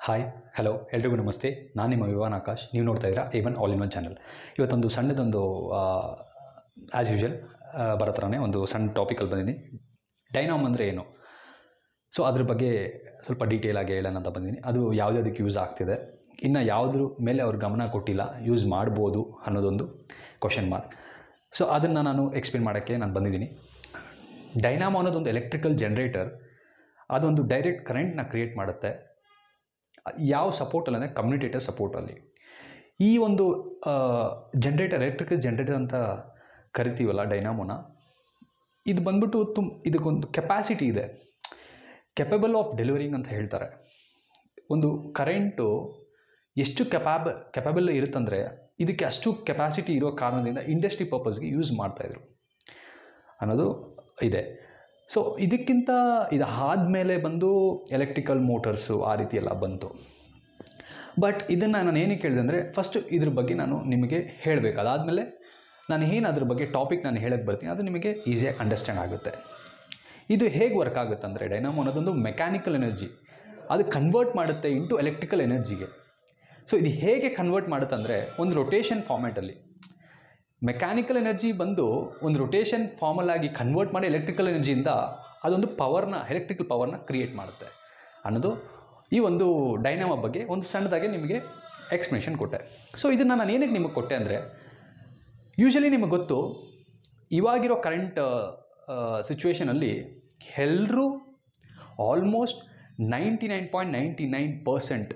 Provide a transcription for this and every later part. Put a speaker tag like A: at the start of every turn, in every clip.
A: hi hello ಎಲ್ರಿಗೂ ನಮಸ್ತೆ ನಾನು ನಿಮ್ಮ ವಿವಾನ್ ಆಕಾಶ್ ನೀವು ನೋಡ್ತಾ ಇದ್ದೀರಾ even all in one channel ಇವತ್ತೊಂದು ಸಣ್ಣದೊಂದು ಆ್ಯಸ್ ಯೂಶುವಲ್ ಬರೋ ಥರನೇ ಒಂದು ಸಣ್ಣ ಟಾಪಿಕಲ್ಲಿ ಬಂದಿದ್ದೀನಿ ಡೈನಾಮ್ ಅಂದರೆ ಏನು ಸೊ ಅದ್ರ ಬಗ್ಗೆ ಸ್ವಲ್ಪ ಡೀಟೇಲ್ ಆಗಿ ಹೇಳೋಣ ಅಂತ ಬಂದಿದ್ದೀನಿ ಅದು ಯಾವುದಕ್ಕೆ ಯೂಸ್ ಆಗ್ತಿದೆ ಇನ್ನು ಯಾವುದ್ರ ಮೇಲೆ ಅವ್ರು ಗಮನ ಕೊಟ್ಟಿಲ್ಲ ಯೂಸ್ ಮಾಡ್ಬೋದು ಅನ್ನೋದೊಂದು ಕ್ವಶನ್ ಮಾರ್ಕ್ ಸೊ ಅದನ್ನು ನಾನು ಎಕ್ಸ್ಪ್ಲೇನ್ ಮಾಡೋಕ್ಕೆ ನಾನು ಬಂದಿದ್ದೀನಿ ಡೈನಾಮೋ ಅನ್ನೋದೊಂದು ಎಲೆಕ್ಟ್ರಿಕಲ್ ಜನ್ರೇಟರ್ ಅದೊಂದು ಡೈರೆಕ್ಟ್ ಕರೆಂಟ್ನ ಕ್ರಿಯೇಟ್ ಮಾಡುತ್ತೆ ಯಾವ ಸಪೋರ್ಟಲ್ಲಿ ಅಂದರೆ ಕಮ್ಯುನಿಟೇಟರ್ ಸಪೋರ್ಟಲ್ಲಿ ಈ ಒಂದು ಜನ್ರೇಟರ್ ಎಲೆಕ್ಟ್ರಿಕಲ್ ಜನ್ರೇಟರ್ ಅಂತ ಕರಿತೀವಲ್ಲ ಡೈನಾಮೋನ ಇದು ಬಂದ್ಬಿಟ್ಟು ತುಮ್ ಇದಕ್ಕೊಂದು ಕೆಪಾಸಿಟಿ ಇದೆ ಕೆಪಬಲ್ ಆಫ್ ಡೆಲಿವರಿಂಗ್ ಅಂತ ಹೇಳ್ತಾರೆ ಒಂದು ಕರೆಂಟು ಎಷ್ಟು ಕೆಪಾಬ ಕೆಪಬಲ್ ಇರುತ್ತಂದರೆ ಇದಕ್ಕೆ ಅಷ್ಟು ಕೆಪಾಸಿಟಿ ಇರೋ ಕಾರಣದಿಂದ ಇಂಡಸ್ಟ್ರಿ ಪರ್ಪಸ್ಗೆ ಯೂಸ್ ಮಾಡ್ತಾಯಿದ್ರು ಅನ್ನೋದು ಇದೆ ಸೊ ಇದಕ್ಕಿಂತ ಇದು ಆದಮೇಲೆ ಬಂದು ಎಲೆಕ್ಟ್ರಿಕಲ್ ಮೋಟರ್ಸು ಆ ರೀತಿ ಎಲ್ಲ ಬಂತು ಬಟ್ ಇದನ್ನು ನಾನು ಏನಕ್ಕೆ ಕೇಳಿದೆ ಅಂದರೆ ಫಸ್ಟ್ ಇದ್ರ ಬಗ್ಗೆ ನಾನು ನಿಮಗೆ ಹೇಳಬೇಕು ಅದಾದಮೇಲೆ ನಾನು ಏನು ಅದ್ರ ಬಗ್ಗೆ ಟಾಪಿಕ್ ನಾನು ಹೇಳಕ್ಕೆ ಬರ್ತೀನಿ ಅದು ನಿಮಗೆ ಈಸಿಯಾಗಿ ಅಂಡರ್ಸ್ಟ್ಯಾಂಡ್ ಆಗುತ್ತೆ ಇದು ಹೇಗೆ ವರ್ಕ್ ಆಗುತ್ತೆ ಅಂದರೆ ಡೈನಾಮೋ ಅನ್ನೋದೊಂದು ಮೆಕ್ಯಾನಿಕಲ್ ಎನರ್ಜಿ ಅದು ಕನ್ವರ್ಟ್ ಮಾಡುತ್ತೆ ಇಂಟು ಎಲೆಕ್ಟ್ರಿಕಲ್ ಎನರ್ಜಿಗೆ ಸೊ ಇದು ಹೇಗೆ ಕನ್ವರ್ಟ್ ಮಾಡುತ್ತೆ ಅಂದರೆ ಒಂದು ರೊಟೇಷನ್ ಫಾರ್ಮ್ಯಾಟಲ್ಲಿ ಮೆಕ್ಯಾನಿಕಲ್ ಎನರ್ಜಿ ಬಂದು ಒಂದು ರೊಟೇಷನ್ ಫಾರ್ಮಲ್ ಆಗಿ ಕನ್ವರ್ಟ್ ಮಾಡಿ ಎಲೆಕ್ಟ್ರಿಕಲ್ ಎನರ್ಜಿಯಿಂದ ಅದೊಂದು ಪವರ್ನ ಎಲೆಕ್ಟ್ರಿಕಲ್ ಪವರ್ನ ಕ್ರಿಯೇಟ್ ಮಾಡುತ್ತೆ ಅನ್ನೋದು ಈ ಒಂದು ಡೈನಾಮೋ ಬಗ್ಗೆ ಒಂದು ಸಣ್ಣದಾಗಿ ನಿಮಗೆ ಎಕ್ಸ್ಪ್ಲನೇಷನ್ ಕೊಟ್ಟೆ ಸೊ ಇದನ್ನು ನಾನು ಏನಕ್ಕೆ ನಿಮಗೆ ಕೊಟ್ಟೆ ಅಂದರೆ ಯೂಶಲಿ ನಿಮಗೆ ಗೊತ್ತು ಇವಾಗಿರೋ ಕರೆಂಟ್ ಸಿಚುವೇಷನಲ್ಲಿ ಎಲ್ಲರೂ almost ninety nine point ninety nine percent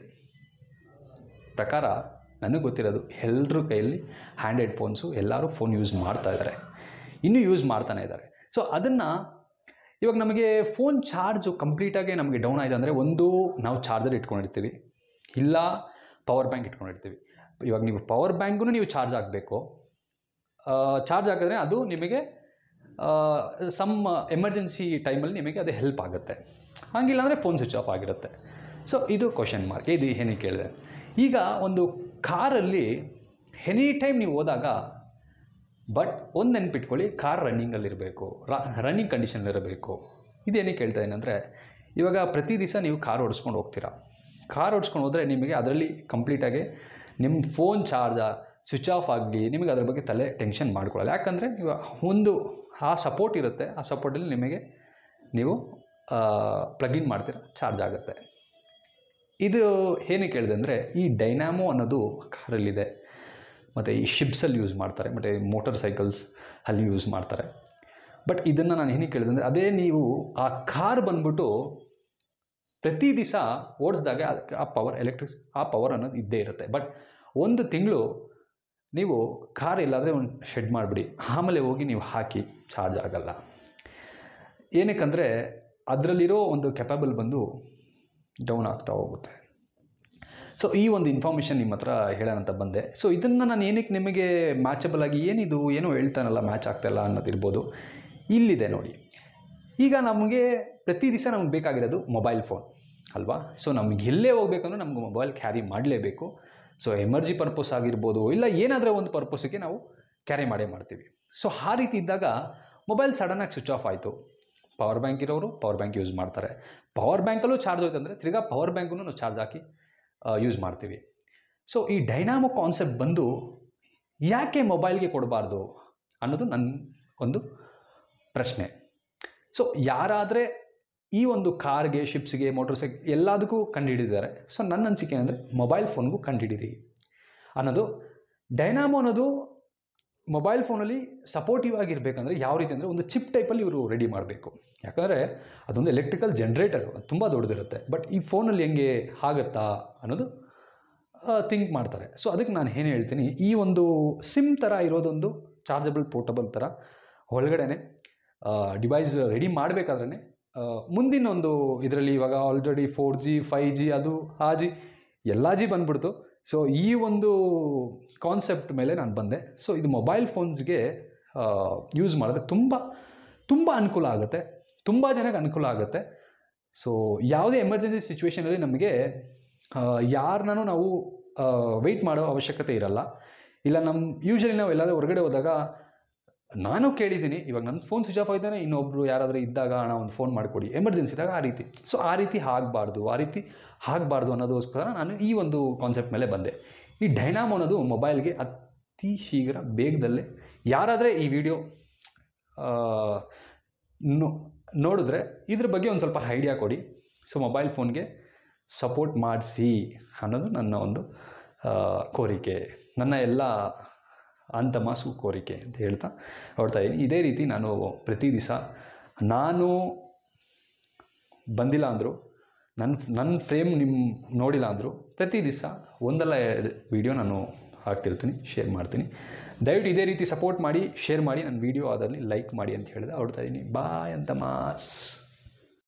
A: ಪ್ರಕಾರ ನನಗೆ ಗೊತ್ತಿರೋದು ಎಲ್ಲರ ಕೈಯಲ್ಲಿ ಹ್ಯಾಂಡೆಡ್ ಫೋನ್ಸು ಎಲ್ಲರೂ ಫೋನ್ ಯೂಸ್ ಮಾಡ್ತಾ ಇದ್ದಾರೆ ಇನ್ನೂ ಯೂಸ್ ಮಾಡ್ತಾನೆ ಇದ್ದಾರೆ ಸೊ ಅದನ್ನು ಇವಾಗ ನಮಗೆ ಫೋನ್ ಚಾರ್ಜು ಕಂಪ್ಲೀಟಾಗಿ ನಮಗೆ ಡೌನ್ ಆಯಿತು ಅಂದರೆ ಒಂದು ನಾವು ಚಾರ್ಜರ್ ಇಟ್ಕೊಂಡಿರ್ತೀವಿ ಇಲ್ಲ ಪವರ್ ಬ್ಯಾಂಕ್ ಇಟ್ಕೊಂಡಿರ್ತೀವಿ ಇವಾಗ ನೀವು ಪವರ್ ಬ್ಯಾಂಕು ನೀವು ಚಾರ್ಜ್ ಆಗಬೇಕು ಚಾರ್ಜ್ ಹಾಕಿದ್ರೆ ಅದು ನಿಮಗೆ ಸಮ್ ಎಮರ್ಜೆನ್ಸಿ ಟೈಮಲ್ಲಿ ನಿಮಗೆ ಅದು ಹೆಲ್ಪ್ ಆಗುತ್ತೆ ಹಂಗಿಲ್ಲ ಅಂದರೆ ಫೋನ್ ಸ್ವಿಚ್ ಆಫ್ ಆಗಿರುತ್ತೆ ಸೊ ಇದು ಕ್ವಶನ್ ಮಾರ್ಕ್ ಇದು ಏನಕ್ಕೆ ಕೇಳಿದೆ ಈಗ ಒಂದು ಕಾರಲ್ಲಿ ಎನಿ ಟೈಮ್ ನೀವು ಹೋದಾಗ ಬಟ್ ಒಂದು ನೆನ್ಪಿಟ್ಕೊಳ್ಳಿ ಕಾರ್ ರನ್ನಿಂಗಲ್ಲಿರಬೇಕು ರನ್ನಿಂಗ್ ಕಂಡೀಷನಲ್ಲಿರಬೇಕು ಇದೇನಕ್ಕೆ ಕೇಳ್ತಾ ಇದ್ದೀನಿ ಅಂದರೆ ಇವಾಗ ಪ್ರತಿ ದಿವಸ ನೀವು ಕಾರ್ ಓಡಿಸ್ಕೊಂಡು ಹೋಗ್ತೀರಾ ಕಾರ್ ಓಡಿಸ್ಕೊಂಡು ಹೋದರೆ ನಿಮಗೆ ಅದರಲ್ಲಿ ಕಂಪ್ಲೀಟಾಗಿ ನಿಮ್ಮ ಫೋನ್ ಚಾರ್ಜ ಸ್ವಿಚ್ ಆಫ್ ಆಗಲಿ ನಿಮಗೆ ಅದ್ರ ಬಗ್ಗೆ ತಲೆ ಟೆನ್ಷನ್ ಮಾಡ್ಕೊಳ್ಳಲ್ಲ ಯಾಕಂದರೆ ನೀವು ಒಂದು ಆ ಸಪೋರ್ಟ್ ಇರುತ್ತೆ ಆ ಸಪೋರ್ಟಲ್ಲಿ ನಿಮಗೆ ನೀವು ಪ್ಲಗಿನ್ ಮಾಡ್ತೀರ ಚಾರ್ಜ್ ಆಗುತ್ತೆ ಇದು ಏನಕ್ಕೆ ಹೇಳಿದೆ ಅಂದರೆ ಈ ಡೈನಾಮೋ ಅನ್ನೋದು ಕಾರಲ್ಲಿದೆ ಮತ್ತು ಈ ಶಿಪ್ಸಲ್ಲಿ ಯೂಸ್ ಮಾಡ್ತಾರೆ ಮತ್ತು ಮೋಟರ್ ಸೈಕಲ್ಸ್ ಅಲ್ಲಿ ಯೂಸ್ ಮಾಡ್ತಾರೆ ಬಟ್ ಇದನ್ನು ನಾನು ಏನಕ್ಕೆ ಕೇಳಿದೆ ಅಂದರೆ ಅದೇ ನೀವು ಆ ಕಾರ್ ಬಂದ್ಬಿಟ್ಟು ಪ್ರತಿ ದಿವಸ ಓಡಿಸಿದಾಗ ಅದಕ್ಕೆ ಆ ಪವರ್ ಎಲೆಕ್ಟ್ರಿಕ್ ಆ ಪವರ್ ಅನ್ನೋದು ಇದ್ದೇ ಇರುತ್ತೆ ಬಟ್ ಒಂದು ತಿಂಗಳು ನೀವು ಕಾರ್ ಇಲ್ಲಾದರೆ ಒಂದು ಶೆಡ್ ಮಾಡಿಬಿಡಿ ಆಮೇಲೆ ಹೋಗಿ ನೀವು ಹಾಕಿ ಚಾರ್ಜ್ ಆಗಲ್ಲ ಏನಕ್ಕಂದರೆ ಅದರಲ್ಲಿರೋ ಒಂದು ಕೆಪಬಲ್ ಬಂದು ಡೌನ್ ಆಗ್ತಾ ಹೋಗುತ್ತೆ ಸೊ ಈ ಒಂದು ಇನ್ಫಾರ್ಮೇಷನ್ ನಿಮ್ಮ ಹತ್ರ ಹೇಳೋಣ ಅಂತ ಬಂದೆ ಸೊ ಇದನ್ನು ನಾನು ಏನಕ್ಕೆ ನಿಮಗೆ ಮ್ಯಾಚಬಲ್ ಆಗಿ ಏನಿದು ಏನೋ ಹೇಳ್ತಾನಲ್ಲ ಮ್ಯಾಚ್ ಆಗ್ತಾಯಿಲ್ಲ ಅನ್ನೋದಿರ್ಬೋದು ಇಲ್ಲಿದೆ ನೋಡಿ ಈಗ ನಮಗೆ ಪ್ರತಿ ದಿವಸ ನಮ್ಗೆ ಬೇಕಾಗಿರೋದು ಮೊಬೈಲ್ ಫೋನ್ ಅಲ್ವಾ ಸೊ ನಮ್ಗೆ ಎಲ್ಲೇ ಹೋಗ್ಬೇಕಂದ್ರೂ ನಮ್ಗೆ ಮೊಬೈಲ್ ಕ್ಯಾರಿ ಮಾಡಲೇಬೇಕು ಸೊ ಎಮರ್ಜಿ ಪರ್ಪಸ್ ಆಗಿರ್ಬೋದು ಇಲ್ಲ ಏನಾದರೂ ಒಂದು ಪರ್ಪಸ್ಸಿಗೆ ನಾವು ಕ್ಯಾರಿ ಮಾಡೇ ಮಾಡ್ತೀವಿ ಸೊ ಆ ರೀತಿ ಇದ್ದಾಗ ಮೊಬೈಲ್ ಸಡನ್ನಾಗಿ ಸ್ವಿಚ್ ಆಫ್ ಆಯಿತು ಪವರ್ ಬ್ಯಾಂಕ್ ಇರೋರು ಪವರ್ ಬ್ಯಾಂಕ್ ಯೂಸ್ ಮಾಡ್ತಾರೆ ಪವರ್ ಬ್ಯಾಂಕಲ್ಲೂ ಚಾರ್ಜ್ ಹೋಯ್ತು ಅಂದರೆ ತಿರ್ಗಾ ಪವರ್ ಬ್ಯಾಂಕೂ ನಾವು ಚಾರ್ಜ್ ಹಾಕಿ ಯೂಸ್ ಮಾಡ್ತೀವಿ ಸೊ ಈ ಡೈನಾಮೋ ಕಾನ್ಸೆಪ್ಟ್ ಬಂದು ಯಾಕೆ ಮೊಬೈಲ್ಗೆ ಕೊಡಬಾರ್ದು ಅನ್ನೋದು ನನ್ನ ಒಂದು ಪ್ರಶ್ನೆ ಸೊ ಯಾರಾದರೆ ಈ ಒಂದು ಕಾರ್ಗೆ ಶಿಪ್ಸ್ಗೆ ಮೋಟರ್ ಸೈಕಲ್ ಎಲ್ಲದಕ್ಕೂ ಕಂಡುಹಿಡಿದಿದ್ದಾರೆ ಸೊ ನನ್ನ ಅನಿಸಿಕೆ ಅಂದರೆ ಮೊಬೈಲ್ ಫೋನ್ಗೂ ಕಂಡುಹಿಡಿರಿ ಅನ್ನೋದು ಡೈನಾಮೋ ಅನ್ನೋದು ಮೊಬೈಲ್ ಫೋನಲ್ಲಿ ಸಪೋರ್ಟಿವ್ ಆಗಿರಬೇಕಂದ್ರೆ ಯಾವ ರೀತಿ ಅಂದರೆ ಒಂದು ಚಿಪ್ ಟೈಪಲ್ಲಿ ಇವರು ರೆಡಿ ಮಾಡಬೇಕು ಯಾಕಂದರೆ ಅದೊಂದು ಎಲೆಕ್ಟ್ರಿಕಲ್ ಜನ್ರೇಟರ್ ತುಂಬ ದೊಡ್ಡದಿರುತ್ತೆ ಬಟ್ ಈ ಫೋನಲ್ಲಿ ಹೆಂಗೆ ಆಗುತ್ತಾ ಅನ್ನೋದು ಥಿಂಕ್ ಮಾಡ್ತಾರೆ ಸೊ ಅದಕ್ಕೆ ನಾನು ಏನು ಹೇಳ್ತೀನಿ ಈ ಒಂದು ಸಿಮ್ ಥರ ಇರೋದೊಂದು ಚಾರ್ಜಬಲ್ ಪೋರ್ಟಬಲ್ ಥರ ಒಳಗಡೆನೆ ಡಿವೈಸ್ ರೆಡಿ ಮಾಡಬೇಕಾದ್ರೆ ಮುಂದಿನ ಒಂದು ಇದರಲ್ಲಿ ಇವಾಗ already four G five G ಅದು ಆ ಜಿ ಎಲ್ಲ ಜಿ ಬಂದ್ಬಿಡ್ತು ಸೊ ಈ ಒಂದು ಕಾನ್ಸೆಪ್ಟ್ ಮೇಲೆ ನಾನು ಬಂದೆ ಸೊ ಇದು ಮೊಬೈಲ್ ಫೋನ್ಸ್ಗೆ ಯೂಸ್ ಮಾಡಿದ್ರೆ ತುಂಬ ತುಂಬ ಅನುಕೂಲ ಆಗುತ್ತೆ ತುಂಬ ಜನಕ್ಕೆ ಅನುಕೂಲ ಆಗುತ್ತೆ ಸೊ ಯಾವುದೇ ಎಮರ್ಜೆನ್ಸಿ ಸಿಚುವೇಷನಲ್ಲಿ ನಮಗೆ ಯಾರನ್ನೂ ನಾವು ವೆಯ್ಟ್ ಮಾಡೋ ಅವಶ್ಯಕತೆ ಇರಲ್ಲ ಇಲ್ಲ ನಮ್ಮ ಯೂಶ್ವಲಿ ನಾವು ಎಲ್ಲಾದರೂ ಹೊರಗಡೆ ಹೋದಾಗ ನಾನು ಕೇಳಿದ್ದೀನಿ ಇವಾಗ ನನ್ನ ಫೋನ್ ಸ್ವಿಚ್ ಆಫ್ ಆಗಿದ್ದಾನೆ ಇನ್ನೊಬ್ಬರು ಯಾರಾದರೂ ಇದ್ದಾಗ ಹಣ ಒಂದು ಫೋನ್ ಮಾಡಿಕೊಡಿ ಎಮರ್ಜೆನ್ಸಿ ಇದ್ದಾಗ ಆ ರೀತಿ ಸೊ ಆ ರೀತಿ ಆಗಬಾರ್ದು ಆ ರೀತಿ ಆಗಬಾರ್ದು ಅನ್ನೋದಕ್ಕೋಸ್ಕರ ನಾನು ಈ ಒಂದು ಕಾನ್ಸೆಪ್ಟ್ ಮೇಲೆ ಬಂದೆ ಈ ಡೈನಾಮೋ ಅನ್ನೋದು ಮೊಬೈಲ್ಗೆ ಅತಿ ಶೀಘ್ರ ಬೇಗದಲ್ಲೇ ಯಾರಾದರೆ ಈ ವಿಡಿಯೋ ನೋಡಿದ್ರೆ ಇದ್ರ ಬಗ್ಗೆ ಒಂದು ಸ್ವಲ್ಪ ಐಡಿಯಾ ಕೊಡಿ ಸೊ ಮೊಬೈಲ್ ಫೋನ್ಗೆ ಸಪೋರ್ಟ್ ಮಾಡಿಸಿ ಅನ್ನೋದು ನನ್ನ ಒಂದು ಆ, ಕೋರಿಕೆ ನನ್ನ ಎಲ್ಲ ಅಂತಮಾಸು ಕೋರಿಕೆ ಅಂತ ಹೇಳ್ತಾ ಹೊರಡ್ತಾ ಇದ್ದೀನಿ ಇದೇ ರೀತಿ ನಾನು ಪ್ರತಿ ದಿವಸ ನಾನು ಬಂದಿಲ್ಲ ಅಂದರು ನನ್ನ ನನ್ನ ಫ್ರೇಮ್ ನಿಮ್ಮ ನೋಡಿಲ್ಲ ಅಂದರು ಪ್ರತಿ ದಿವಸ ಒಂದಲ್ಲ ಎರಡು ವೀಡಿಯೋ ನಾನು ಹಾಕ್ತಿರ್ತೀನಿ ಶೇರ್ ಮಾಡ್ತೀನಿ ದಯವಿಟ್ಟು ಇದೇ ರೀತಿ ಸಪೋರ್ಟ್ ಮಾಡಿ ಶೇರ್ ಮಾಡಿ ನನ್ನ ವೀಡಿಯೋ ಅದರಲ್ಲಿ ಲೈಕ್ ಮಾಡಿ ಅಂತ ಹೇಳಿದೆ ಹೊರಡ್ತಾ ಇದ್ದೀನಿ ಬಾಯ್ ಅಂತ ಮಾಸ್